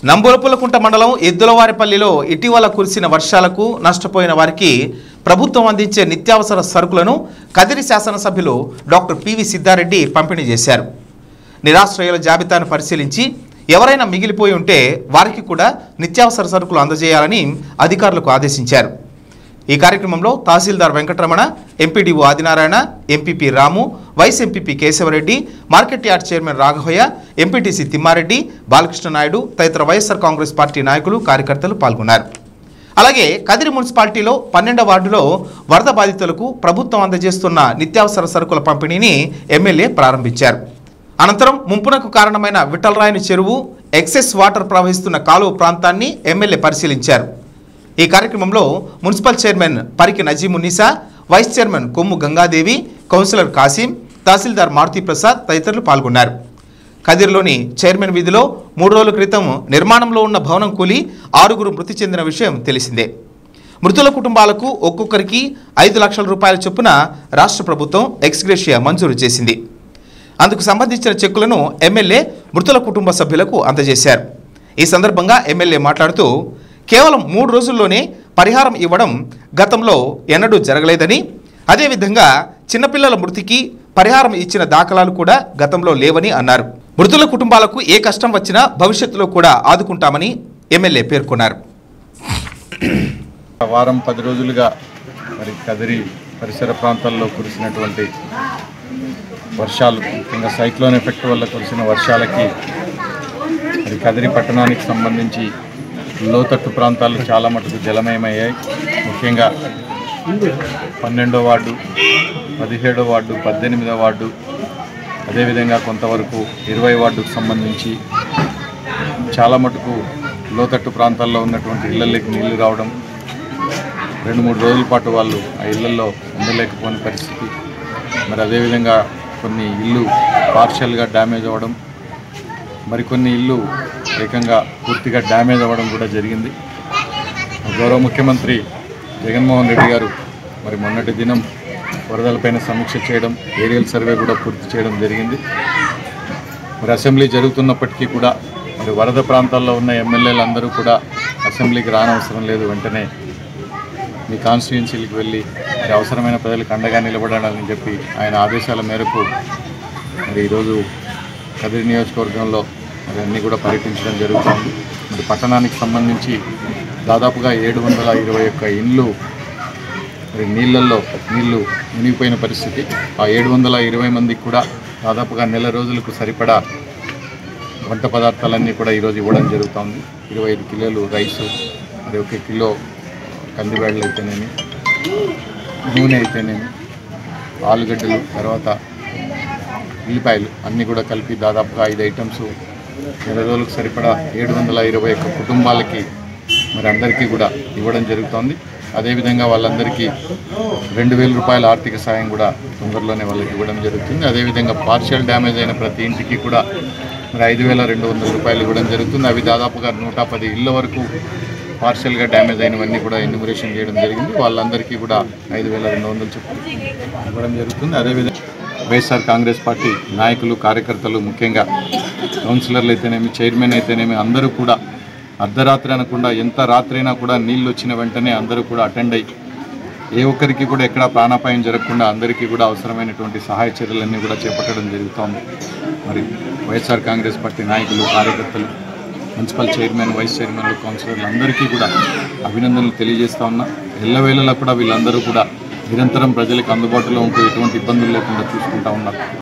నంబులపులకుంట మండలం ఎద్దులవారిపల్లిలో ఇటీవల కురిసిన వర్షాలకు నష్టపోయిన వారికి ప్రభుత్వం అందించే నిత్యావసర సరుకులను కదిరి శాసనసభ్యులు డాక్టర్ పివి సిద్ధారెడ్డి పంపిణీ చేశారు నిరాశ్రయుల జాబితాను పరిశీలించి ఎవరైనా మిగిలిపోయి ఉంటే వారికి కూడా నిత్యావసర సరుకులు అందజేయాలని అధికారులకు ఆదేశించారు ఈ కార్యక్రమంలో tahsildar Venkataramana MPDO Adinarayana MPP Ramu vice MPP Keshavareddy market yard chairman Raghavaiah MPTC Thimmareddy Balakrishna Naidu తదితర వైఎస్ఆర్ కాంగ్రెస్ పార్టీ నాయకులు కార్యకర్తలు పాల్గొన్నారు అలాగే కదిరి మున్సిపాలిటీలో పన్నెండవ వార్డులో వరద బాధితులకు ప్రభుత్వం అందజేస్తున్న నిత్యావసర సరుకుల పంపిణీని ఎమ్మెల్యే ప్రారంభించారు అనంతరం ముంపునకు కారణమైన విఠలరాయని చెరువు ఎక్సెస్ వాటర్ ప్రవహిస్తున్న కాలువ ప్రాంతాన్ని ఎమ్మెల్యే పరిశీలించారు ఈ కార్యక్రమంలో municipal chairman Pariki Nazeemunnisa vice chairman Kommu Gangadevi councillor Kasim tahsildar Maruthi Prasad తదితరులు పాల్గొన్నారు కదిర్లోని చైర్మన్ వీధిలో మూడు రోజుల క్రితం నిర్మాణంలో ఉన్న భవనం కూలి ఆరుగురు మృతి చెందిన విషయం తెలిసిందే మృతుల కుటుంబాలకు ఒక్కొక్కరికి ఐదు లక్షల రూపాయల చొప్పున రాష్ట్ర ప్రభుత్వం ఎక్స్గ్రేషియా మంజూరు చేసింది అందుకు సంబంధించిన చెక్కులను ఎమ్మెల్యే మృతుల కుటుంబ సభ్యులకు అందజేశారు ఈ సందర్భంగా ఎమ్మెల్యే మాట్లాడుతూ కేవలం మూడు రోజుల్లోనే పరిహారం ఇవ్వడం గతంలో ఎన్నడూ జరగలేదని అదేవిధంగా చిన్నపిల్లల మృతికి పరిహారం ఇచ్చిన దాఖలాలు కూడా గతంలో లేవని అన్నారు మృతుల కుటుంబాలకు ఏ కష్టం వచ్చినా భవిష్యత్తులో కూడా ఆదుకుంటామని ఎమ్మెల్యే పేర్కొన్నారు వారం పది రోజులుగా మరి కదిరి పరిసర ప్రాంతాల్లో కురిసినటువంటి వర్షాలు ముఖ్యంగా సైక్లోన్ ఎఫెక్ట్ వల్ల కురిసిన వర్షాలకి మరి కదిరి పట్టణానికి సంబంధించి లోతట్టు ప్రాంతాలు చాలా మటుకు జలమయమయ్యాయి ముఖ్యంగా పన్నెండో వార్డు పదిహేడో వార్డు పద్దెనిమిదో వార్డు అదేవిధంగా కొంతవరకు ఇరవై వార్డుకు సంబంధించి చాలా మటుకు లోతట్టు ప్రాంతాల్లో ఉన్నటువంటి ఇళ్లలోకి నీళ్లు రావడం రెండు మూడు రోజుల పాటు వాళ్ళు ఆ ఇళ్లలో ఉండలేకపోయిన పరిస్థితి మరి అదేవిధంగా కొన్ని ఇల్లు పార్షియల్గా డ్యామేజ్ అవ్వడం మరికొన్ని ఇల్లు ఏకంగా పూర్తిగా డ్యామేజ్ అవ్వడం కూడా జరిగింది గౌరవ ముఖ్యమంత్రి జగన్మోహన్ రెడ్డి గారు మరి మొన్నటి దినం వరదలపైన సమీక్ష చేయడం ఏరియల్ సర్వే కూడా పూర్తి చేయడం జరిగింది మరి అసెంబ్లీ జరుగుతున్నప్పటికీ కూడా మరి వరద ప్రాంతాల్లో ఉన్న ఎమ్మెల్యేలు అందరూ కూడా అసెంబ్లీకి రానవసరం లేదు వెంటనే మీ కాన్స్టిట్యున్సీలకు వెళ్ళి మరి అవసరమైన ప్రజలకు అండగా నిలబడాలని చెప్పి ఆయన ఆదేశాల మేరకు మరి ఈరోజు కదిరి నియోజకవర్గంలో మరి అన్నీ కూడా పర్యటించడం జరుగుతుంది మరి పట్టణానికి సంబంధించి దాదాపుగా ఏడు వందల ఇరవై ఒక్క ఇండ్లు మరి నీళ్ళల్లో నీళ్లు మునిగిపోయిన పరిస్థితి ఆ ఏడు వందల ఇరవై మందికి కూడా దాదాపుగా నెల రోజులకు సరిపడా వంట పదార్థాలన్నీ కూడా ఈరోజు ఇవ్వడం జరుగుతుంది ఇరవై ఐదు కిలోలు రైసు మరి ఒక కిలో కందిబేడలు అయితేనేమి నూనె అయితేనేమి ఆలుగడ్డలు తర్వాత ఉల్లిపాయలు అన్నీ కూడా కలిపి దాదాపుగా ఐదు ఐటమ్స్ నెల రోజులకు సరిపడా ఏడు వందల ఇరవై ఒక్క కుటుంబాలకి మరి అందరికీ కూడా ఇవ్వడం జరుగుతోంది అదేవిధంగా వాళ్ళందరికీ రెండు వేల రూపాయల ఆర్థిక సాయం కూడా తొందరలోనే వాళ్ళకి ఇవ్వడం జరుగుతుంది అదేవిధంగా పార్షియల్ డ్యామేజ్ అయిన ప్రతి ఇంటికి కూడా మరి ఐదు వేల రెండు వందల రూపాయలు ఇవ్వడం జరుగుతుంది అవి దాదాపుగా నూట పది ఇళ్ళ వరకు పార్షియల్గా డ్యామేజ్ అయినవన్నీ కూడా ఎన్యూమరేషన్ చేయడం జరిగింది వాళ్ళందరికీ కూడా ఐదు వేల రెండు వందలు చొప్పున ఇవ్వడం జరుగుతుంది అదేవిధంగా వైఎస్ఆర్ కాంగ్రెస్ పార్టీ నాయకులు కార్యకర్తలు ముఖ్యంగా కౌన్సిలర్లు అయితేనేమి చైర్మన్ అయితేనేమి అందరూ కూడా అర్ధరాత్రి అనకుండా ఎంత రాత్రి అయినా కూడా నీళ్ళు వచ్చిన వెంటనే అందరూ కూడా అటెండ్ అయ్యి ఏ ఒక్కరికి కూడా ఎక్కడ ప్రాణాపాయం జరగకుండా అందరికీ కూడా అవసరమైనటువంటి సహాయ చర్యలన్నీ కూడా చేపట్టడం జరుగుతోంది మరి వైఎస్ఆర్ కాంగ్రెస్ పార్టీ నాయకులు కార్యకర్తలు మున్సిపల్ చైర్మన్ వైస్ చైర్మన్లు కౌన్సిలర్లు అందరికీ కూడా అభినందనలు తెలియజేస్తా ఉన్నా ఎల్లవేళలా కూడా వీళ్ళందరూ కూడా నిరంతరం ప్రజలకు అందుబాటులో ఉంటూ ఎటువంటి ఇబ్బందులు లేకుండా చూసుకుంటా ఉన్నారు